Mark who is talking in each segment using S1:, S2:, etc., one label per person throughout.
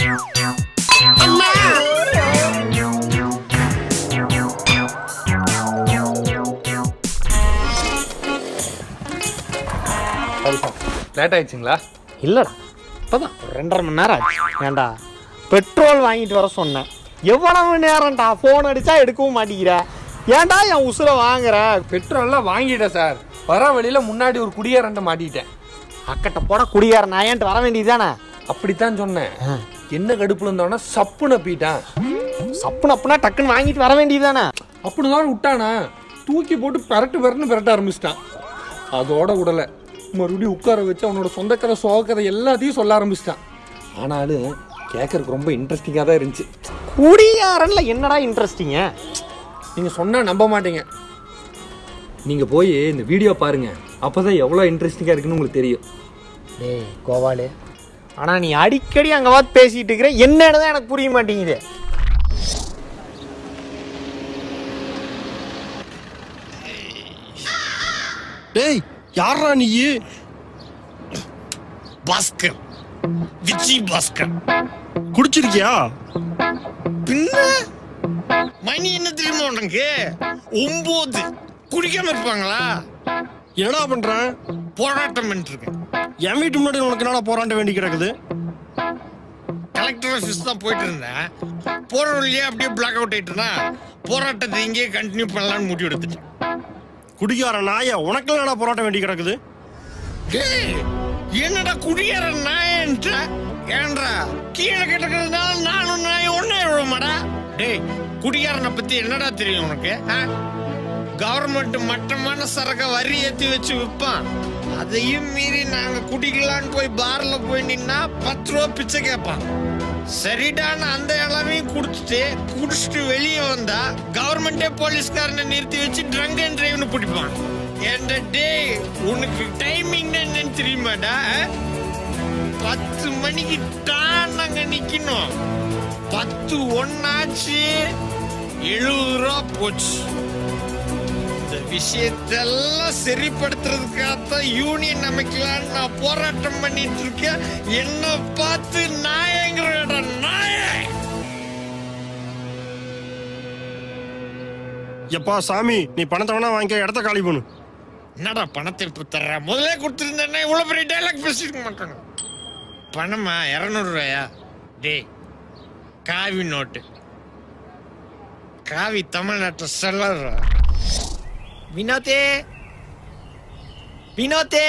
S1: Late ஆயிடுச்சுங்களா
S2: இல்லடா இப்பதான் ஒரு ரெண்டரை மணி நேரம் ஆச்சு ஏன்டா பெட்ரோல் வாங்கிட்டு வர சொன்னேன் எவ்வளவு நேரம்டா ஃபோன் அடிச்சா எடுக்கவும் மாட்டேங்கிற ஏன்டா என் உசுரை வாங்குற
S1: பெட்ரோல்லாம் வாங்கிட்டேன் சார் வர வழியில முன்னாடி ஒரு குடியாரண்ட மாட்டிட்டேன்
S2: அக்கட்ட போட குடியார நாயன்ட்டு வர வேண்டியதுதானே
S1: அப்படித்தான் சொன்னேன் என்ன கடுப்புல இருந்தோன்னா சப்பு நப்பிட்டான்
S2: சப்புன்னு அப்புனா டக்குன்னு வாங்கிட்டு வர வேண்டியதுதானே
S1: அப்படிதான் விட்டானா தூக்கி போட்டு பரட்டு பரட்டுன்னு பரட்ட ஆரம்பிச்சிட்டான் அதோட விடல மறுபடியும் உட்கார வச்சு அவனோட சொந்த கதை சோக கதை எல்லாத்தையும் சொல்ல ஆரம்பிச்சிட்டான் ஆனாலும் கேட்கறதுக்கு ரொம்ப இன்ட்ரெஸ்டிங்காக தான் இருந்துச்சு
S2: குடியாரன்ல என்னடா இன்ட்ரெஸ்டிங்க
S1: நீங்கள் சொன்னால் நம்ப மாட்டீங்க நீங்கள் போய் இந்த வீடியோ பாருங்க அப்போ தான் எவ்வளோ இன்ட்ரெஸ்டிங்காக இருக்குன்னு உங்களுக்கு தெரியும்
S2: டேய் கோவாலு ஆனா நீ அடிக்கடி அங்க பார்த்து பேசிட்டு இருக்கிற என்னன்னு தான் எனக்கு புரிய மாட்டேங்குது
S3: டேய் யாரா நீ
S4: பாஸ்கர் விஜய் பாஸ்கர்
S3: குடிச்சிருக்கியா
S4: பின்ன மணி என்ன தெரியுமா உனக்கு ஒன்பது குடிக்காம இருப்பாங்களா
S3: என்னடா பண்ற
S4: போராட்டம் பண்ணிட்டு இருக்கேன்
S3: என் வீட்டு முன்னாடி உனக்கு என்னடா போராட்ட வேண்டி கிடக்குது
S4: கலெக்டர் ஆஃபீஸ் தான் போயிட்டு இருந்தேன் போற வழியே அப்படியே பிளாக் அவுட் ஆயிட்டுனா போராட்டத்தை இங்கேயே கண்டினியூ பண்ணலாம்னு முடிவு எடுத்துட்டேன்
S3: குடிக்கார நாய உனக்கு என்னடா போராட்டம் வேண்டி கிடக்குது
S4: டேய், என்னடா குடியார நாயன்ற ஏன்றா கீழே கிடக்கிறதுனால நானும் நாய் ஒன்னே விழுமாடா டேய் குடியாரனை பத்தி என்னடா தெரியும் உனக்கு கவர்மெண்ட் மட்டமான சரக்க வரி ஏத்தி வச்சு விற்பான் அதையும் மீறி நாங்க குடிக்கலான்னு போய் பார்ல போய் நின்னா பத்து ரூபா பிச்சை கேட்பான் சரிடான்னு அந்த இளவையும் குடிச்சிட்டு குடிச்சிட்டு வெளியே வந்தா கவர்மெண்டே போலீஸ்காரனை நிறுத்தி வச்சு ட்ரங்க் அண்ட் டிரைவ்னு பிடிப்பான் என்ற டேய் உனக்கு டைமிங் என்னன்னு தெரியுமாடா பத்து மணிக்கு தான் நாங்க நிக்கணும் பத்து ஒன்னாச்சு எழுபது ரூபா போச்சு இந்த விஷயத்தெல்லாம் சரிப்படுத்துறதுக்காகத்தான் யூனியன் அமைக்கலான்னு நான் போராட்டம் பண்ணிட்டு இருக்கேன் என்ன பார்த்து நாயங்கிற நாய
S3: எப்பா சாமி நீ பணத்தை வேணா வாங்கிக்க இடத்த காலி பண்ணு
S4: என்னடா பணத்தை இப்ப தர்ற முதல்ல கொடுத்துருந்தேன்னா இவ்வளவு பெரிய டைலாக் பேசிருக்க மாட்டாங்க பணமா இரநூறு ரூபாயா டேய் காவி நோட்டு காவி தமிழ்நாட்டில் செல்லறா வினோதே வினோதே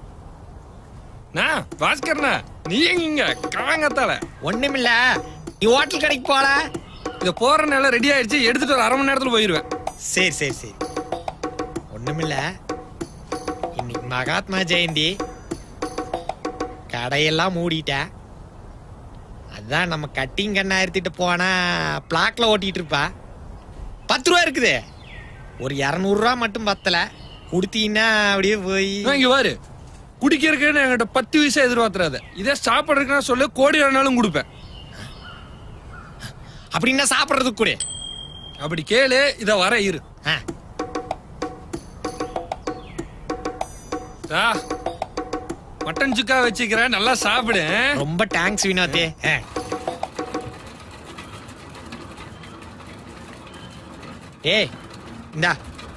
S1: நான் பாஸ்கர்ண்ணா நீ எங்க காங்கத்தால
S4: ஒண்ணுமில்ல நீ ஹோட்டல் கடைக்கு போல
S1: இதை போற நேரம் ரெடி ஆயிடுச்சு எடுத்துட்டு ஒரு அரை மணி நேரத்துல போயிருவேன்
S4: சரி சரி சரி ஒண்ணுமில்ல இன்னைக்கு மகாத்மா ஜெயந்தி கடையெல்லாம் மூடிட்டேன் அதான் நம்ம கட்டிங் கண்ணா எடுத்துட்டு போனா பிளாக்ல ஓட்டிட்டு இருப்பா பத்து ரூபா இருக்குது ஒரு இரநூறுவா மட்டும் பத்தல கொடுத்தீங்கன்னா அப்படியே போய்
S1: நான் இங்க பாரு குடிக்கிறதுக்குன்னு என்கிட்ட பத்து வயசா எதிர்பார்த்துறாத இதே சாப்பிட்றதுக்குன்னா சொல்லு கோடி வேணாலும் கொடுப்பேன்
S4: அப்படின்னா சாப்பிட்றதுக்கு கூட
S1: அப்படி கேளு இத வர இரு
S4: ஆ
S1: தா, மட்டன் சுக்கா வச்சுக்கிறேன் நல்லா சாப்பிடு
S4: ரொம்ப தேங்க்ஸ் வினோதே ஆ. ஏய் இந்தா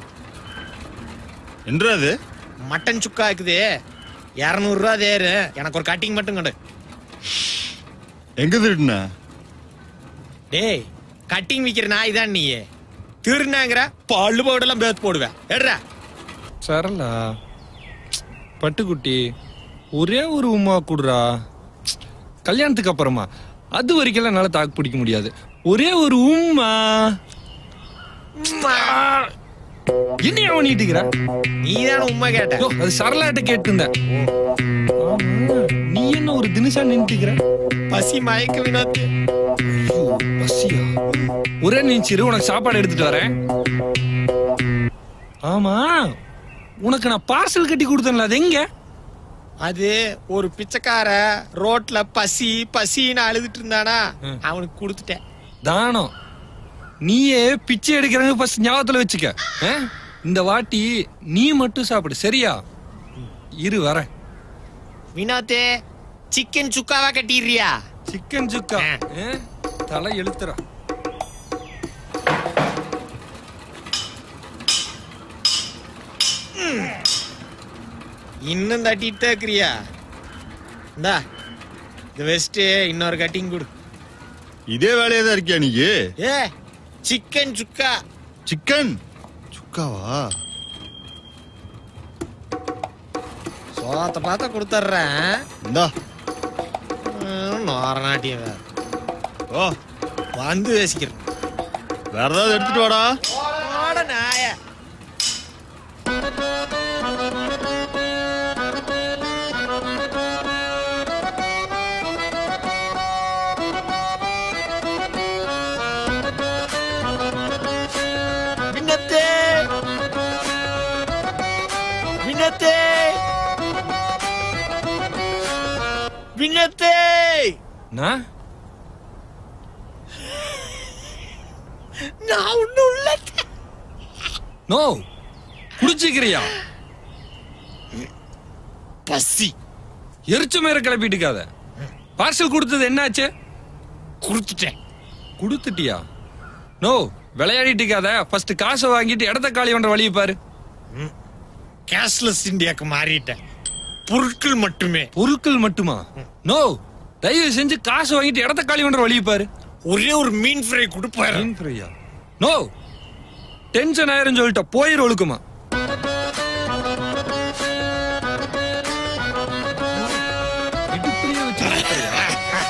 S3: என்றது
S4: மட்டன் சுக்கா இருக்குது இரநூறுவா தேரு எனக்கு ஒரு கட்டிங் மட்டும் கொண்டு
S3: எங்க திருட்டுன
S4: டேய் கட்டிங் விக்கிற நாய் தான் நீ திருநாங்கிற பல்லு பவுடெல்லாம் பேத்து போடுவேன் எடுறா
S1: சரலா பட்டுக்குட்டி ஒரே ஒரு உமா குடுறா கல்யாணத்துக்கு அப்புறமா அது வரைக்கும் என்னால தாக்கு பிடிக்க முடியாது ஒரே ஒரு உம்மா என்ன பண்ணிட்டு இருக்கிற
S4: நீ தானே உண்மை கேட்ட
S1: ஐயோ, அது சரலாட்ட கேட்டு இருந்தேன் ஆமா, நீ என்ன ஒரு தினசா நின்றுக்கிற
S4: பசி மயக்க வினோத்
S1: பசியா ஒரே நிமிஷம் உனக்கு சாப்பாடு எடுத்துட்டு வரேன் ஆமா உனக்கு நான் பார்சல் கட்டி கொடுத்தேன்ல அது எங்க
S4: அது ஒரு பிச்சைக்கார ரோட்ல பசி பசின்னு அழுதுட்டு இருந்தானா அவனுக்கு கொடுத்துட்டேன்
S1: தானம் நீயே பிச்சை எடுக்கிறவங்க ஃபர்ஸ்ட் ஞாபகத்துல வச்சுக்க ஆ? இந்த வாட்டி நீ மட்டும் சாப்பிடு சரியா இரு வரேன்
S4: வினோத்தே சிக்கன் சுக்காவா கட்டிடுறியா
S1: சிக்கன் சுக்கா
S4: ஆ.
S1: ஆ, தலை எழுத்துறா
S4: இன்னும் தட்டிட்டு இருக்கிறியா இந்தா இந்த வெஸ்ட் இன்னொரு கட்டிங் கொடு
S5: இதே வேலையா தான் இருக்கியா நீ
S4: ஏ சிக்கன் சுக்கா
S5: சிக்கன் சுக்காவா
S4: சோத்த பார்த்தா கொடுத்துட்றேன்
S5: இந்தா
S4: நோரநாட்டியம் வேற
S5: ஓ
S4: வந்து பேசிக்கிறேன்
S5: வேற ஏதாவது எடுத்துட்டு வாடா
S4: ஓட நாய விண்ணத்தே விண்ணத்தே விண்ணத்தே
S1: நான்
S4: நான் ஒன்னும் இல்ல
S1: நோ குடிச்சிக்கிறியா
S4: பசி
S1: எரிச்ச மேல கிளப்பிட்டுக்காத பார்சல் கொடுத்தது என்னாச்சு
S4: கொடுத்துட்டேன்
S1: கொடுத்துட்டியா நோ விளையாடிட்டு இருக்காத ஃபர்ஸ்ட் காசை வாங்கிட்டு இடத்த காலி பண்ற வழியை பாரு
S4: கேஷ்லெஸ் இந்தியாக்கு மாறிட்டேன் பொருட்கள் மட்டுமே
S1: பொருட்கள் மட்டுமா நோ தயவு செஞ்சு காசு வாங்கிட்டு இடத்த காலி பண்ற வழியை பாரு
S4: ஒரே ஒரு மீன் ஃப்ரை கொடுப்பாரு
S1: மீன் ஃப்ரையா நோ டென்ஷன் ஆயிரும் சொல்லிட்ட போயிரு ஒழுக்குமா இடுப்புலயே வச்சு சுத்துறியா?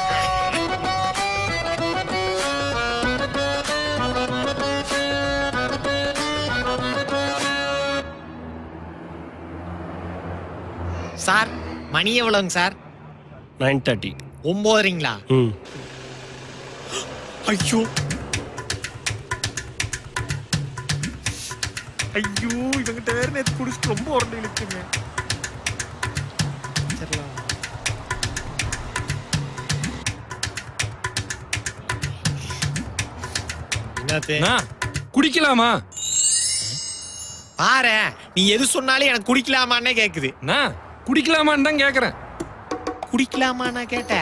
S4: சார் மணி எவ்வளோங்க சார்
S3: நைன் தேர்ட்டி
S4: ஒன்பதுறீங்களா
S3: ம்
S4: ஐயோ ஐயோ இவங்கிட்ட வேற நேத்து குடிச்சிட்டு ரொம்ப உரண்டு இழுக்குங்க என்னத்தே
S1: நான் குடிக்கலாமா
S4: பாரு நீ எது சொன்னாலும் எனக்கு குடிக்கலாமான்னே கேக்குது
S1: நான் குடிக்கலாமான்னு தான் கேக்குறேன்
S4: குடிக்கலாமா கேட்ட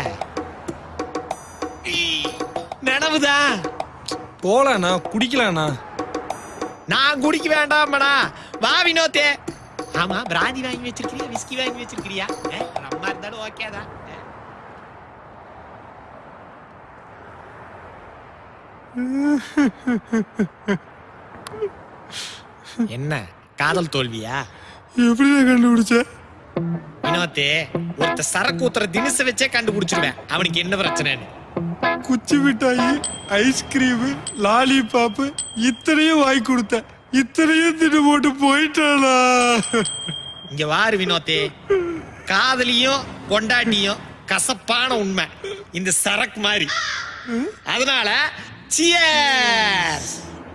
S4: நினைவுதான்
S1: போலாண்ணா குடிக்கலாண்ணா
S4: நான் குடிக்க வேண்டாமடா வா வினோத்தே ஆமா பிராந்தி வாங்கி வச்சிருக்கிறியா விஸ்கி வாங்கி வச்சிருக்கிறியா ஏ, ரம்மா இருந்தாலும் ஓகே தான் ஏ. என்ன காதல் தோல்வியா
S5: எப்படிதான் கண்டுபிடிச்ச
S4: வினோத்தே ஒருத்த சரக்கு ஊத்துற தினச வச்சே கண்டுபிடிச்சிருவேன் அவனுக்கு என்ன பிரச்சனைன்னு
S5: குச்சி மிட்டாயி ஐஸ்கிரீம் லாலிபாப்பு இத்தனையும் வாங்கி கொடுத்த இத்தனையும் தின்னு போட்டு போயிட்டாளா
S4: இங்க வாரு வினோத்தே காதலியும் கொண்டாட்டியும் கசப்பான உண்மை இந்த சரக்கு மாதிரி அதனால cheers.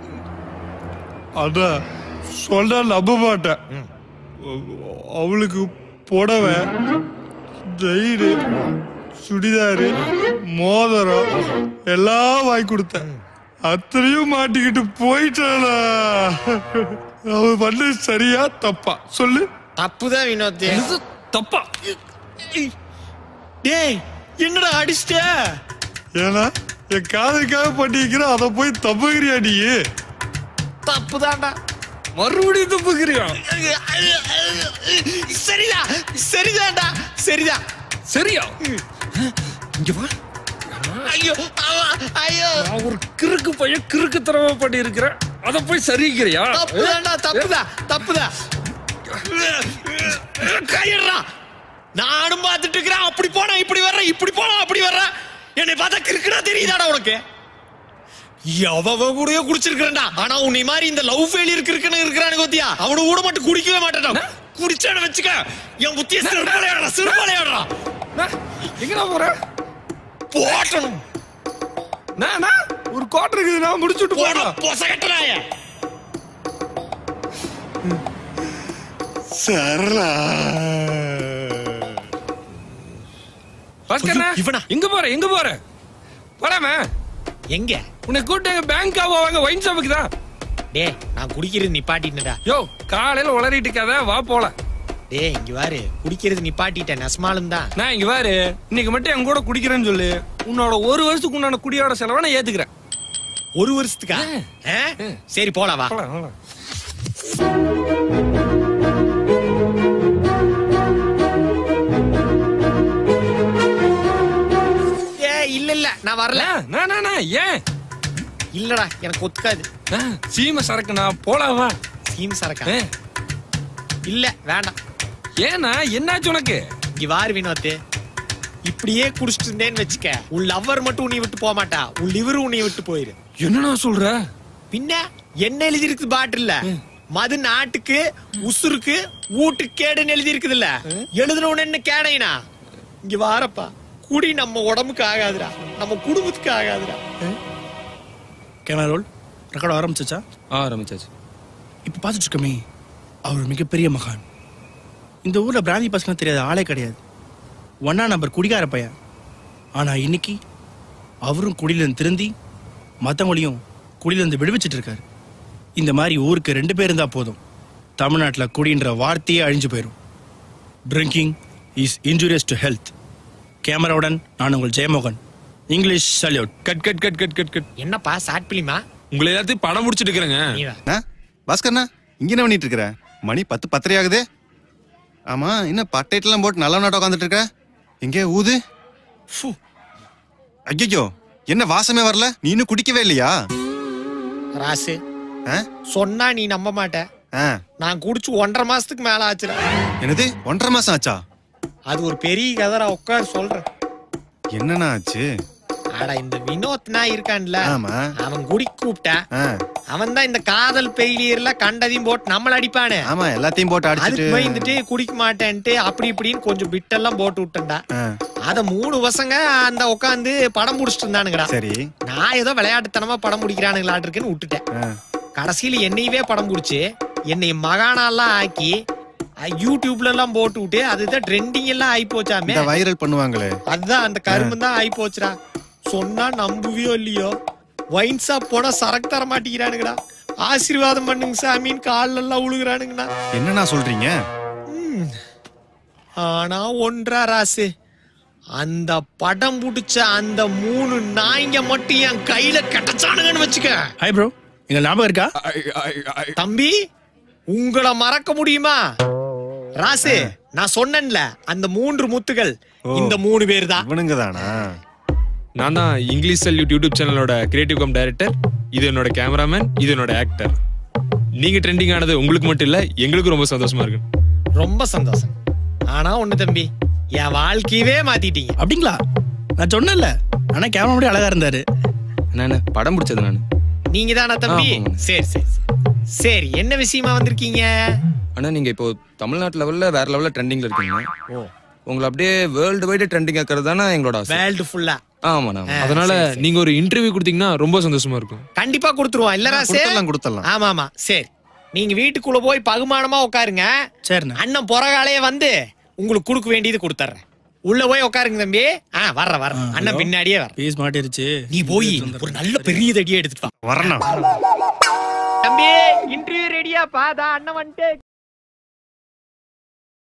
S5: அதான் சொன்னா நம்ப மாட்டேன் அவளுக்கு புடவை ஜெயிடு சுடிதாரு மோதிரம் எல்லாம் வாங்கி கொடுத்தேன் அத்தனையும் மாட்டிக்கிட்டு போயிட்டாளா அவ பண்ணது சரியா தப்பா சொல்லு
S4: தப்புதான் வினோத்தே
S1: இது தப்பா
S4: டேய் என்னடா அடிச்சிட்ட
S5: ஏன்னா என் காதுக்காக பண்ணிக்கிற அதை போய் தப்புகிறியா நீ
S4: தப்புதான்டா
S1: மறுபடியும் துப்புக்கிறியா
S4: சரிதா சரிதான்டா சரிதா
S1: சரியா இங்க வா
S4: ஐயோ ஆமா, ஐயோ
S1: நான் ஒரு கிறுக்கு பையன் கிறுக்கு தரமா பண்ணி இருக்கிறேன் அத போய் சரிக்கிறியா
S4: தப்புதான்டா தப்புதா தப்புதா கையிடுறா நானும் பார்த்துட்டு இருக்கிறேன் அப்படி போனா இப்படி வர்றேன் இப்படி போனா அப்படி வர்றேன் என்னை பார்த்தா கிறுக்குனா தெரியுதாடா உனக்கு எவ கூடயோ குடிச்சிருக்கிறேன்டா ஆனா உன்னை மாதிரி இந்த லவ் ஃபெயிலியர் கிறுக்குன்னு இருக்கிறானு கோத்தியா அவனு கூட மட்டும் குடிக்கவே மாட்டேன்டா குடிச்சான வச்சுக்க என் புத்திய சிறுபாளையாடுறா சிறுபாளையாடுறா
S1: எங்கடா போற
S4: போட்டணும்
S1: நான் நான் ஒரு குவார்டர் இருக்குது நான் முடிச்சுட்டு
S4: போட
S1: போடா
S4: பொசகட்டனாய
S5: சரலா
S1: பாஸ்கர்ண்ணா
S4: இவனா?
S1: எங்க போற எங்க போற போடாம
S4: எங்க
S1: உன்னை கூட்ட பேங்க் வாங்க ஒயின் ஷாப்புக்கு தான்
S4: டேய் நான் குடிக்கிறது நிப்பாட்டிட்டேன்டா
S1: யோ காலையில உளறிட்டு இருக்காத வா போல
S4: டேய் இங்க பாரு குடிக்கிறது நிப்பாட்டிட்டேன் நஸ்மாலும் தான்
S1: நான் இங்க பாரு இன்னைக்கு மட்டும் என் கூட குடிக்கிறேன்னு சொல்லு உன்னோட ஒரு வருஷத்துக்கு உண்டான குடியோட செலவை நான் ஏத்துக்கிறேன்
S4: ஒரு வருஷத்துக்கா ஆ? சரி போலாம் வா
S1: போலாம், போலாம்.
S4: ஏ இல்ல இல்ல நான் வரல
S1: ஏன்? நான், நான், நான், ஏன்
S4: இல்லடா எனக்கு ஒத்துக்காது
S1: ஆ, சீமை சரக்கு நான் போலாம் வா
S4: சீம் சரக்கா
S1: ஆ,
S4: இல்ல வேண்டாம்
S1: ஏன்னா என்னாச்சு உனக்கு
S4: இங்க வாரு வினோத்து இப்படியே குடிச்சிட்டு இருந்தேன்னு வச்சுக்க உன் லவ்வர் மட்டும் உன்னை விட்டு போக மாட்டா உன் லிவரும் உன்னை விட்டு போயிரு
S1: என்னடா சொல்ற
S4: பின்ன என்ன எழுதி இருக்குது பாட்டில்ல மது நாட்டுக்கு உசுருக்கு வீட்டுக்கு கேடுன்னு எழுதி இருக்குதுல்ல எழுதுனவன என்ன கேடைனா இங்க வாரப்பா குடி நம்ம உடம்புக்கு ஆகாதுடா நம்ம குடும்பத்துக்கு ஆகாதுடா
S6: கேமரா ரோல் ரெக்கார்ட் ஆரம்பிச்சிச்சா
S1: ஆரம்பிச்சாச்சு
S6: இப்போ பார்த்துட்டு இருக்கமே அவர் ஒரு மிகப்பெரிய மகான் இந்த ஊரில் பிராந்தி பசங்க தெரியாத ஆளே கிடையாது ஒன்னா நம்பர் குடிகார பையன் ஆனால் இன்னைக்கு அவரும் குடியிலேருந்து திருந்தி மற்றவங்களையும் குடியிலேருந்து விடுவிச்சிட்டு இருக்காரு இந்த மாதிரி ஊருக்கு ரெண்டு பேர் இருந்தால் போதும் தமிழ்நாட்டில் குடின்ற வார்த்தையே அழிஞ்சு போயிடும் drinking is injurious to health கேமராவுடன் நான் உங்கள் Jeyamohan English salute
S1: cut cut cut cut cut cut
S4: என்னப்பா சாட் பிலிமா
S1: உங்களை எல்லாத்தையும் படம் முடிச்சிட்டு இருக்கிறேங்க
S4: நீ வா.
S7: அண்ணா, பாஸ்கர்ண்ணா இங்க என்ன பண்ணிட்டு இருக்கிற மணி பத்து பத்தரை ஆகுது ஆமா என்ன பட்டைட்டெல்லாம் போட்டு நல்ல நாட்டம் உட்காந்துட்டு இருக்க எங்கே ஊது ஐயோ என்ன வாசமே வரல நீ இன்னும் குடிக்கவே இல்லையா
S4: ராசு
S7: ஆ?
S4: சொன்னா நீ நம்ப மாட்ட
S7: ஆ,
S4: நான் குடிச்சு ஒன்றரை மாசத்துக்கு மேல ஆச்சுடா
S7: என்னது ஒன்றரை மாசம் ஆச்சா
S4: அது ஒரு பெரிய கதை உட்கார் சொல்றேன்
S7: என்னண்ணா ஆச்சு
S4: ஆடா இந்த வினோத்னா இருக்கான்ல
S7: ஆமா
S4: அவன் குடி கூப்பிட்டான்
S7: ஆ,
S4: அவன் தான் இந்த காதல் பெயிலியர்ல கண்டதையும் போட்டு நம்மள அடிப்பானே
S7: ஆமா எல்லாத்தையும் போட்டு
S4: அதுக்கு
S7: அடிச்சிட்டு
S4: பயந்துட்டு குடிக்க மாட்டேன்ட்டு அப்படி இப்படின்னு கொஞ்சம் பிட்டெல்லாம் போட்டு விட்டேன்டா
S7: ஆ,
S4: அத மூணு பசங்க அந்த உட்காந்து படம் முடிச்சிட்டு இருந்தானுங்கடா
S7: சரி
S4: நான் ஏதோ விளையாட்டுத்தனமா படம் முடிக்கிறானுங்களாட்டிருக்குன்னு விட்டுட்டேன்
S7: ஆ,
S4: கடைசியில என்னையவே படம் பிடிச்சி என்னை மகானாலாம் ஆக்கி அஹ், யூடியூப்ல எல்லாம் போட்டு விட்டு அதுதான் ட்ரெண்டிங் எல்லாம் ஆகி போச்சாமே
S7: இந்த வைரல் பண்ணுவாங்களே
S4: அதுதான் அந்த கரும்பு தான் ஆகி போச்சுடா சொன்னா நம்புவியோ இல்லையோ ஒயின் ஷாப் போனா சரக்கு தர மாட்டேங்கிறானுங்கடா ஆசீர்வாதம் பண்ணுங்க சாமின்னு கால்ல எல்லாம் உழுகுறானுங்கண்ணா
S7: என்னண்ணா சொல்றீங்க
S4: ஆனா ஒன்றா ராசு அந்த படம் புடிச்ச அந்த மூணு நாய்ங்க மட்டும் என் கையில கெட்டச்சானுங்கன்னு வச்சுக்க
S6: ஹாய் ப்ரோ எங்க ஞாபகம் இருக்கா
S4: தம்பி உங்களை மறக்க முடியுமா ராசு நான் சொன்னேன்ல அந்த மூன்று முத்துகள் இந்த மூணு பேர் தான்
S7: இவனுங்க தானா
S1: நான் தான் இங்கிலீஷ் சல்யூட் யூடியூப் சேனலோட கிரியேட்டிவ் கம் டைரக்டர் இது என்னோட கேமராமேன் இது என்னோட ஆக்டர் நீங்க ட்ரெண்டிங் ஆனது உங்களுக்கு மட்டும் இல்ல எங்களுக்கும் ரொம்ப சந்தோஷமா இருக்கு
S4: ரொம்ப சந்தோஷம் ஆனா ஒண்ணு தம்பி என் வாழ்க்கையவே மாத்திட்டீங்க
S6: அப்படிங்களா நான் சொன்னேன்ல ஆனா கேமரா முன்னாடி அழகா இருந்தாரு
S1: நான் படம் பிடிச்சது நான்
S4: நீங்க தானா தம்பி
S1: ஆமாங்க.
S4: சரி சரி சரி. சரி என்ன விஷயமா வந்திருக்கீங்க
S8: ஆனா நீங்க இப்போ தமிழ்நாட்டு லெவல்ல வேற லெவல்ல ட்ரெண்டிங்ல இருக்கீங்க உங்களை அப்படியே வேர்ல்டு வைடு ட்ரெண்டிங் ஆக்குறது தானே எங்களோட ஆசை
S4: வேர்ல்டு ஃபுல்லா
S8: ஆமாண்ணா
S1: அதனால நீங்க ஒரு இன்டர்வியூ கொடுத்தீங்கன்னா ரொம்ப சந்தோஷமா இருக்கும்
S4: கண்டிப்பா கொடுத்துருவோம் இல்ல ராசு
S7: கொடுத்துடலாம் கொடுத்துடலாம்
S4: ஆமா ஆமா சரி நீங்க வீட்டுக்குள்ள போய் பகுமானமா உட்காருங்க
S6: சரிண்ணா
S4: அண்ணன் புறகாலையே வந்து உங்களுக்கு கொடுக்க வேண்டியது கொடுத்துட்றேன் உள்ள போய் உட்காருங்க தம்பி ஆ வர்ற வர்ற அண்ணன் பின்னாடியே வர
S6: பீஸ் மாட்டிருச்சு
S4: நீ போய் ஒரு நல்ல பெரிய தடியை எடுத்துட்டு வா
S7: வரணும்
S4: தம்பி இன்டர்வியூ ரெடியா பாதா அண்ணன் வந்துட்டு